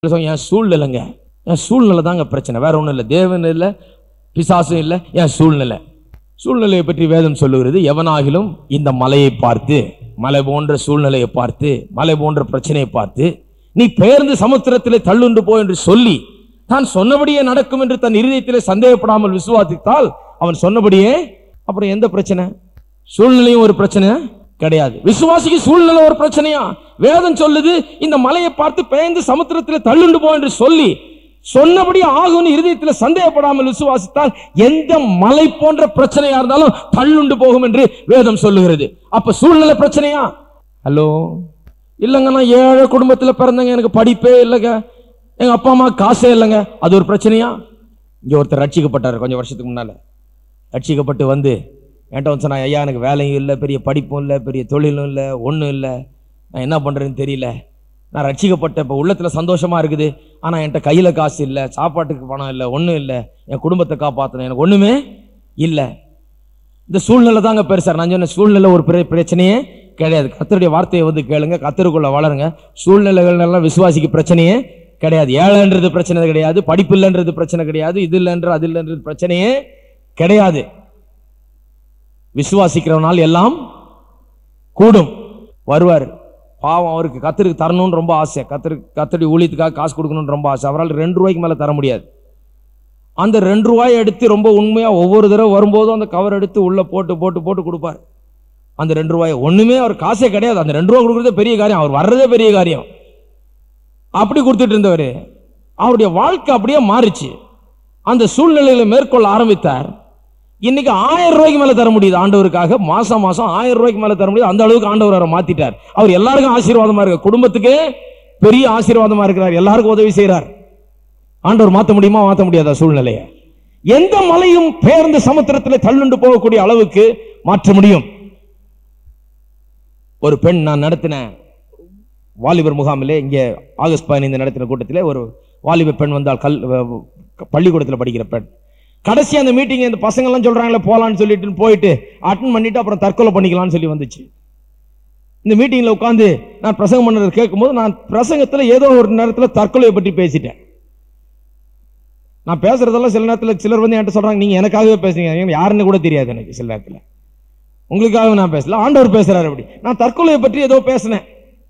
சொல்லுங்க, என் சூழ்நிலைங்க என் சூழ்நிலை தாங்க பிரச்சனை வேற ஒன்றும் இல்லை தேவன் இல்லை பிசாசும் இல்லை என் சூழ்நிலை சூழ்நிலையை பற்றி வேதம் சொல்லுகிறது எவனாகிலும் இந்த மலையை பார்த்து மலை போன்ற சூழ்நிலையை பார்த்து மலை போன்ற பிரச்சனையை பார்த்து நீ பெயர்ந்து சமுத்திரத்திலே தள்ளுண்டு போ என்று சொல்லி தான் சொன்னபடியே நடக்கும் என்று தன் இருதயத்திலே சந்தேகப்படாமல் விசுவாசித்தால் அவன் சொன்னபடியே அப்புறம் எந்த பிரச்சனை சூழ்நிலையும் ஒரு பிரச்சனை கிடையாது விசுவாசிக்கு சூழ்நிலை ஒரு பிரச்சனையா வேதம் சொல்லுது இந்த மலையை பார்த்து பெயர்ந்து சமுத்திரத்தில் தள்ளுண்டு போ என்று சொல்லி சொன்னபடி ஆகும்னு இருதயத்தில் சந்தேகப்படாமல் விசுவாசித்தால் எந்த மலை போன்ற பிரச்சனையா இருந்தாலும் தள்ளுண்டு போகும் என்று வேதம் சொல்லுகிறது அப்ப சூழ்நிலை பிரச்சனையா ஹலோ இல்லைங்க நான் ஏழை குடும்பத்தில் பிறந்தங்க எனக்கு படிப்பே இல்லைங்க எங்க அப்பா அம்மா காசே இல்லைங்க அது ஒரு பிரச்சனையா இங்க ஒருத்தர் ரட்சிக்கப்பட்டார் கொஞ்சம் வருஷத்துக்கு முன்னால ரட்சிக்கப்பட்டு வந்து என்கிட்ட வந்து சொன்னா ஐயா எனக்கு வேலையும் இல்லை பெரிய படிப்பும் இல்லை பெரிய தொழிலும் இல்லை ஒன்றும் இல்லை நான் என்ன பண்ணுறேன்னு தெரியல நான் ரட்சிக்கப்பட்ட இப்போ உள்ளத்தில் சந்தோஷமா இருக்குது ஆனால் என்கிட்ட கையில் காசு இல்லை சாப்பாட்டுக்கு பணம் இல்லை ஒன்றும் இல்லை என் குடும்பத்தை காப்பாற்றணும் எனக்கு ஒன்றுமே இல்லை இந்த சூழ்நிலை தாங்க பெருசார் நான் சொன்ன சூழ்நிலை ஒரு பெரிய பிரச்சனையே கிடையாது கத்தருடைய வார்த்தையை வந்து கேளுங்க கத்தருக்குள்ள வளருங்க சூழ்நிலைகள் எல்லாம் விசுவாசிக்கு பிரச்சனையே கிடையாது ஏழைன்றது பிரச்சனை கிடையாது படிப்பு இல்லைன்றது பிரச்சனை கிடையாது இது இல்லைன்ற அது இல்லைன்றது பிரச்சனையே கிடையாது விசுவாசிக்கிறவனால் எல்லாம் கூடும் வருவார் பாவம் அவருக்கு கத்தருக்கு தரணும்னு ரொம்ப ஆசை கத்தருக்கு கத்தடி ஊழியத்துக்காக காசு கொடுக்கணும்னு ரொம்ப ஆசை அவரால் ரெண்டு ரூபாய்க்கு மேலே தர முடியாது அந்த ரெண்டு ரூபாயை எடுத்து ரொம்ப உண்மையா ஒவ்வொரு தடவை வரும்போதும் அந்த கவர் எடுத்து உள்ள போட்டு போட்டு போட்டு கொடுப்பார் அந்த ரெண்டு ரூபாயை ஒண்ணுமே அவர் காசே கிடையாது அந்த ரெண்டு ரூபா கொடுக்குறதே பெரிய காரியம் அவர் வர்றதே பெரிய காரியம் அப்படி கொடுத்துட்டு இருந்தவர் அவருடைய வாழ்க்கை அப்படியே மாறிச்சு அந்த சூழ்நிலையில மேற்கொள்ள ஆரம்பித்தார் இன்னைக்கு ஆயிரம் ரூபாய்க்கு மேல தர முடியுது ஆண்டவருக்காக மாசம் மாசம் ஆயிரம் ரூபாய்க்கு மேல தர முடியுது அந்த அளவுக்கு ஆண்டவர் அவரை மாத்திட்டார் அவர் எல்லாருக்கும் ஆசீர்வாதமா இருக்கு குடும்பத்துக்கு பெரிய ஆசீர்வாதமா இருக்கிறார் எல்லாருக்கும் உதவி செய்றார் ஆண்டவர் மாத்த முடியுமா மாத்த முடியாதா சூழ்நிலையை எந்த மலையும் பேர்ந்த சமுத்திரத்தில் தள்ளுண்டு போகக்கூடிய அளவுக்கு மாற்ற முடியும் ஒரு பெண் நான் நடத்தின வாலிபர் முகாமிலே இங்கே ஆகஸ்ட் பதினைந்து நடத்தின கூட்டத்திலே ஒரு வாலிப பெண் வந்தால் கல் பள்ளிக்கூடத்தில் படிக்கிற பெண் கடைசி அந்த மீட்டிங் இந்த பசங்க எல்லாம் சொல்றாங்களே போலான்னு சொல்லிட்டு போயிட்டு அட்டன் பண்ணிட்டு அப்புறம் தற்கொலை பண்ணிக்கலாம்னு சொல்லி வந்துச்சு இந்த மீட்டிங்ல உட்காந்து நான் பிரசங்கம் பண்ணதை கேட்கும்போது நான் பிரசங்கத்துல ஏதோ ஒரு நேரத்துல தற்கொலையை பற்றி பேசிட்டேன் நான் பேசுறதெல்லாம் சில நேரத்துல சிலர் வந்து என்கிட்ட சொல்றாங்க நீங்க எனக்காகவே பேசுறீங்க எனக்கு யாருன்னு கூட தெரியாது எனக்கு சில நேரத்துல உங்களுக்காக நான் பேசல ஆண்டவர் பேசுறாரு அப்படி நான் தற்கொலையை பற்றி ஏதோ பேசினேன்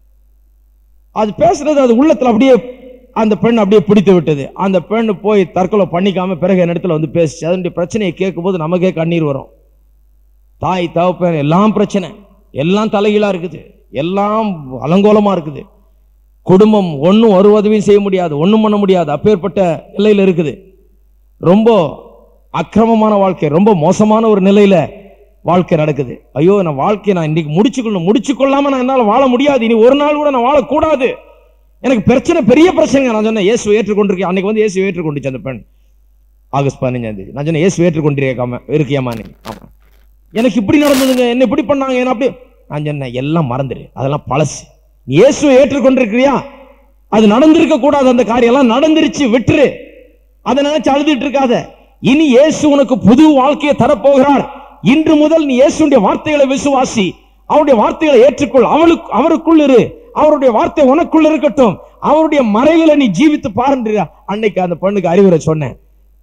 அது பேசுறது அது உள்ளத்துல அப்படியே அந்த பெண் அப்படியே பிடித்து விட்டது அந்த பெண் போய் தற்கொலை பண்ணிக்காம பிறகு என்னிடத்துல வந்து பேசிச்சு அதனுடைய பிரச்சனையை கேட்கும்போது நமக்கே கண்ணீர் வரும் தாய் தகப்பன் எல்லாம் பிரச்சனை எல்லாம் தலைகீழா இருக்குது எல்லாம் அலங்கோலமா இருக்குது குடும்பம் ஒன்றும் ஒரு உதவியும் செய்ய முடியாது ஒன்றும் பண்ண முடியாது அப்பேற்பட்ட நிலையில இருக்குது ரொம்ப அக்கிரமமான வாழ்க்கை ரொம்ப மோசமான ஒரு நிலையில வாழ்க்கை நடக்குது ஐயோ நான் வாழ்க்கையை நான் இன்னைக்கு முடிச்சுக்கொள்ளணும் முடிச்சு கொள்ளாம நான் என்னால் வாழ முடியாது இனி ஒரு நாள் கூட நான் வாழக்கூடாது எனக்கு பிரச்சனை பெரிய பிரச்சனை நான் சொன்னேன் இயேசு ஏற்றுக்கொண்டிருக்கேன் அன்னைக்கு வந்து இயேசு ஏற்றுக்கொண்டுச்சு அந்த பெண் ஆகஸ்ட் பதினஞ்சாம் தேதி நான் சொன்னேன் இயேசு ஏற்றுக்கொண்டிருக்காம இருக்கியாமா நீ ஆமா எனக்கு இப்படி நடந்ததுங்க என்ன இப்படி பண்ணாங்க என்ன அப்படி நான் சொன்னேன் எல்லாம் மறந்துடு அதெல்லாம் பழசு நீ இயேசுவை ஏற்றுக்கொண்டிருக்கிறியா அது நடந்திருக்க கூடாது அந்த காரியம் எல்லாம் நடந்துருச்சு விட்டுரு அதை நினைச்சு அழுதுட்டு இருக்காத இனி இயேசு உனக்கு புது வாழ்க்கையை தரப்போகிறார் இன்று முதல் நீ இயேசுடைய வார்த்தைகளை விசுவாசி அவருடைய வார்த்தைகளை ஏற்றுக்கொள் அவளுக்கு அவருக்குள் இரு அவருடைய வார்த்தை உனக்குள்ள இருக்கட்டும் அவருடைய மறைகளை நீ ஜீவித்து பாருன்ற அன்னைக்கு அந்த பெண்ணுக்கு அறிவுரை சொன்னேன்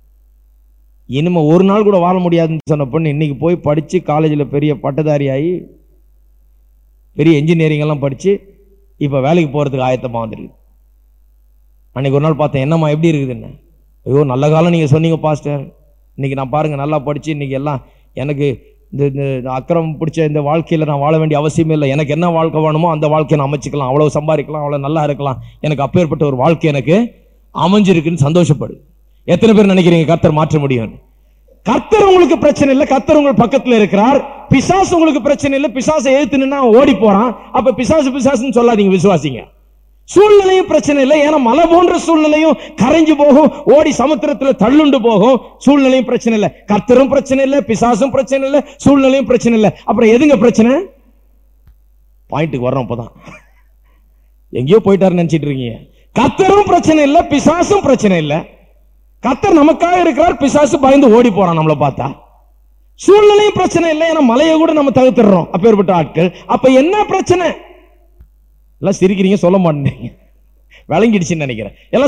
இனிமே ஒரு நாள் கூட வாழ முடியாதுன்னு சொன்ன பொண்ணு இன்னைக்கு போய் படிச்சு காலேஜில் பெரிய பட்டதாரி ஆகி பெரிய இன்ஜினியரிங் எல்லாம் படிச்சு இப்போ வேலைக்கு போறதுக்கு ஆயத்தமா வந்துருக்கு அன்னைக்கு ஒரு நாள் பார்த்தேன் என்னம்மா எப்படி இருக்குதுன்னு ஐயோ நல்ல காலம் நீங்க சொன்னீங்க பாஸ்டர் இன்னைக்கு நான் பாருங்க நல்லா படிச்சு இன்னைக்கு எல்லாம் எனக்கு இந்த இந்த இந்த அக்கிரமம் பிடிச்ச இந்த வாழ்க்கையில நான் வாழ வேண்டிய அவசியமே இல்லை எனக்கு என்ன வாழ்க்கை வேணுமோ அந்த வாழ்க்கையை நான் அமைச்சுக்கலாம் அவ்வளவு சம்பாதிக்கலாம் அவ்வளவு நல்லா இருக்கலாம் எனக்கு அப்பேற்பட்ட ஒரு வாழ்க்கை எனக்கு அமைஞ்சிருக்குன்னு சந்தோஷப்படு எத்தனை பேர் நினைக்கிறீங்க கர்த்தர் மாற்ற முடியும் கர்த்தர் உங்களுக்கு பிரச்சனை இல்லை கர்த்தர் உங்கள் பக்கத்துல இருக்கிறார் பிசாசு உங்களுக்கு பிரச்சனை இல்லை பிசாசை எழுத்து நின்னா அவன் ஓடி போறான் அப்ப பிசாசு பிசாசுன்னு சொல்லாதீங்க விசுவாசிங்க சூழ்நிலையும் பிரச்சனை இல்லை ஏன்னா மலை போன்ற சூழ்நிலையும் கரைஞ்சு போகும் ஓடி சமுத்திரத்துல தள்ளுண்டு போகும் சூழ்நிலையும் பிரச்சனை இல்லை கர்த்தரும் பிரச்சனை இல்லை பிசாசும் பிரச்சனை இல்லை சூழ்நிலையும் பிரச்சனை இல்லை அப்புறம் எதுங்க பிரச்சனை பாயிண்ட்டுக்கு வர்றோம் இப்பதான் எங்கேயோ போயிட்டாருன்னு நினைச்சிட்டு இருக்கீங்க கர்த்தரும் பிரச்சனை இல்லை பிசாசும் பிரச்சனை இல்லை கர்த்தர் நமக்காக இருக்கிறார் பிசாசு பயந்து ஓடி போறான் நம்மளை பார்த்தா சூழ்நிலையும் பிரச்சனை இல்லை ஏன்னா மலையை கூட நம்ம தகுத்துறோம் அப்பேற்பட்ட ஆட்கள் அப்ப என்ன பிரச்சனை எல்லாம் சிரிக்கிறீங்க சொல்ல மாட்டேங்க விளங்கிடுச்சுன்னு நினைக்கிறேன் எல்லாம்